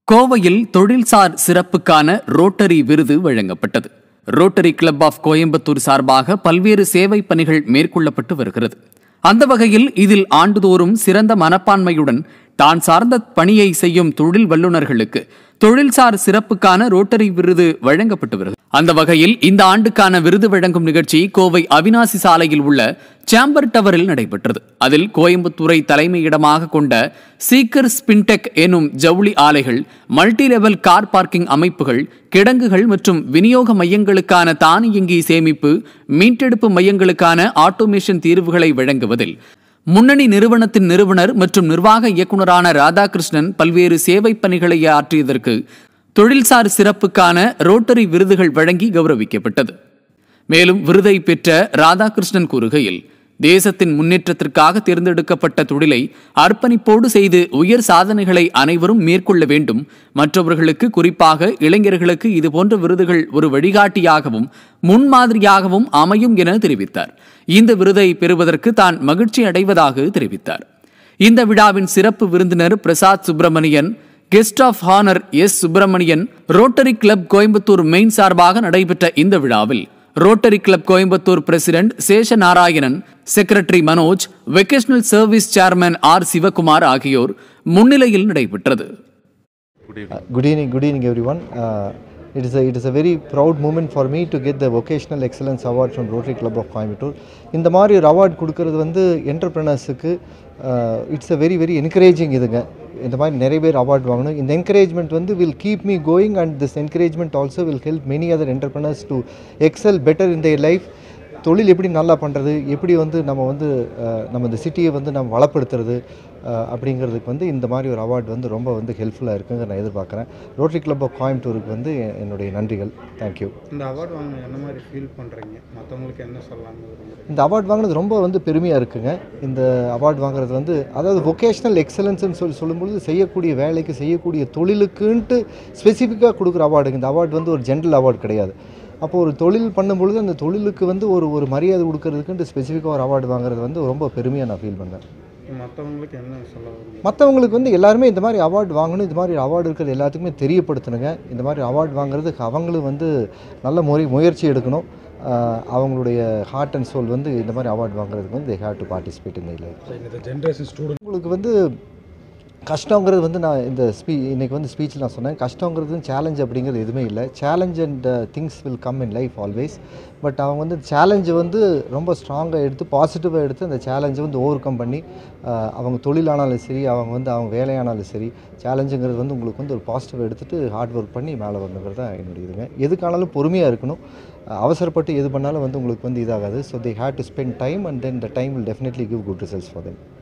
கோவையில் தொழில்சார் சிறப்புக்கான ரோட்டரி விருது வழங்கப்பட்டது ரோட்டரி கிளப் ஆஃப் கோயம்புத்தூர் சார்பாக பல்வேறு சேவை பணிகள் மேற்கொள்ளப்பட்டு வருகிறது அந்த வகையில் இதில் ஆண்டுதோறும் சிறந்த மனப்பான்மையுடன் தான் சார்ந்த பணியை செய்யும் தொழில் வல்லுநர்களுக்கு தொழில்சார் சிறப்புக்கான ரோட்டரி விருது வழங்கப்பட்டு வருகிறது அந்த வகையில் இந்த ஆண்டுக்கான விருது வழங்கும் நிகழ்ச்சி கோவை அவினாசி சாலையில் உள்ள சேம்பர் டவரில் நடைபெற்றது அதில் கோயம்புத்தூரை தலைமையிடமாக கொண்ட சீக்கர் ஸ்பின்டெக் எனும் ஜவுளி ஆலைகள் மல்டி லெவல் கார் பார்க்கிங் அமைப்புகள் கிடங்குகள் மற்றும் விநியோக மையங்களுக்கான தானியங்கி சேமிப்பு மீட்டெடுப்பு மையங்களுக்கான ஆட்டோமேஷன் தீர்வுகளை வழங்குவதில் முன்னணி நிறுவனத்தின் நிறுவனர் மற்றும் நிர்வாக இயக்குநரான ராதாகிருஷ்ணன் பல்வேறு சேவை பணிகளை ஆற்றியதற்கு தொழில்சார் சிறப்புக்கான ரோட்டரி விருதுகள் வழங்கி கௌரவிக்கப்பட்டது மேலும் விருதை பெற்ற ராதாகிருஷ்ணன் கூறுகையில் தேசத்தின் முன்னேற்றத்திற்காக தேர்ந்தெடுக்கப்பட்ட தொழிலை அர்ப்பணிப்போடு செய்து உயர் சாதனைகளை அனைவரும் மேற்கொள்ள வேண்டும் மற்றவர்களுக்கு குறிப்பாக இளைஞர்களுக்கு இதுபோன்ற விருதுகள் ஒரு வழிகாட்டியாகவும் முன்மாதிரியாகவும் அமையும் என தெரிவித்தார் இந்த விருதை பெறுவதற்கு தான் மகிழ்ச்சி அடைவதாக தெரிவித்தார் இந்த விழாவின் சிறப்பு விருந்தினர் Prasad Subramanian guest of honour S Subramanian Rotary Club Coimbatore main சார்பாக நடைபெற்ற இந்த விழாவில் Rotary Club Coimbatore president Sesha Narayanan secretary Manoj vocational service chairman R Sivakumar ஆகியோர் முன்னிலையில் நடைபெற்றது Uh, good evening, good evening, everyone. Uh, it is a it is a very proud moment for me to get the Vocational Excellence Award from Rotary Club of Coimbatore. இந்த மாதிரி ஒரு award கொடுக்கறது வந்து என்டர்பிரினர்ஸுக்கு it's a very very encouraging இதுங்க இந்த மாதிரி நிறைய பேர் அவார்ட் வாங்கணும் இந்த என்கரேஜ்மெண்ட் வந்து will keep me going and this encouragement also will help many other entrepreneurs to excel better in their life தொழில் எப்படி நல்லா பண்ணுறது எப்படி வந்து நம்ம வந்து அஹ், நம்ம இந்த சிட்டியை வந்து நம்ம வளப்படுத்துறது அஹ், அப்படிங்கிறதுக்கு வந்து இந்த மாதிரி ஒரு அவார்டு வந்து ரொம்ப வந்து ஹெல்ப்ஃபுல்லாக இருக்குங்க நான் எதிர்பார்க்குறேன் ரோட்டரி கிளப் ஆஃப் கோயம்புத்தூருக்கு வந்து எ- என்னுடைய நன்றிகள் தேங்க்யூ இந்த அவார்ட் வாங்க என்ன மாதிரி ஃபீல் பண்ணுறீங்க மற்றவங்களுக்கு என்ன சொல்லலாம்னு விரும்புறீங்க இந்த அவார்ட் வாங்கினது ரொம்ப வந்து பெருமையாக இருக்குங்க இந்த அவார்ட் வாங்குறது வந்து அதாவது வொகேஷ்னல் எக்ஸலன்ஸ்னு சொல்லி சொல்லும்பொழுது செய்யக்கூடிய வேலைக்கு செய்யக்கூடிய தொழிலுக்குன்ட்டு ஸ்பெசிஃபிக்காக கொடுக்குற அவார்டுங்க இந்த அவார்டு வந்து ஒரு ஜென்ரல் அவார்டு கிடையாது அப்போ ஒரு தொழில் பண்ணும்பொழுது அந்த தொழிலுக்கு வந்து ஒரு ஒரு மரியாதை கொடுக்கறதுக்குன்ட்டு ஸ்பெசிஃபிக்காக ஒரு அவார்டு வாங்குறது வந்து ரொம்ப பெருமையாக நான் ஃபீல் பண்ணேன் மற்றவங்களுக்கு என்ன சொல்ல விரும்புறீங்க மற்றவங்களுக்கு வந்து எல்லாருமே இந்த மாதிரி அவார்டு வாங்கணும் இந்த மாதிரி அவார்டு இருக்கிறது எல்லாத்துக்குமே தெரியப்படுத்தணுங்க இந்த மாதிரி அவார்டு வாங்குறதுக்கு அவங்களும் வந்து நல்ல முறை முயற்சி எடுக்கணும் ஆஹ் அவங்களுடைய ஹார்ட் அண்ட் சோல் வந்து இந்த மாதிரி அவார்டு வாங்குறதுக்கு வந்து தே ஹேவ் டு பார்ட்டிசிபேட் இந்த இதில் இந்த ஜென்ரேஷன் ஸ்டூடெண்ட் உங்களுக்கு வந்து கஷ்டங்கிறது வந்து நான் இந்த ஸ்பீ இன்னைக்கு வந்து ஸ்பீச்சில் நான் சொன்னேன் கஷ்டங்கிறது சேலஞ்ச் அப்படிங்கிறது எதுவுமே இல்லை challenge and things will come in life always but அவங்க வந்து சேலஞ்சை வந்து ரொம்ப ஸ்ட்ராங்காக எடுத்து பாசிட்டிவாக எடுத்து அந்த சேலஞ்சை வந்து ஓவர் கம் பண்ணி ஆஹ் அவங்க தொழிலானாலும் சரி அவங்க வந்து அவங்க வேலையானாலும் சரி சேலஞ்சுங்கிறது வந்து உங்களுக்கு வந்து ஒரு பாசிட்டிவாக எடுத்துகிட்டு ஹார்ட் ஒர்க் பண்ணி மேலே வரணுங்கிறது தான் என்னுடைய இதுங்க எதுக்கானாலும் பொறுமையாக இருக்கணும் ஆஹ் அவசரப்பட்டு எது பண்ணாலும் வந்து உங்களுக்கு வந்து இதாகாது so they had to spend time and then the time will definitely give good results for them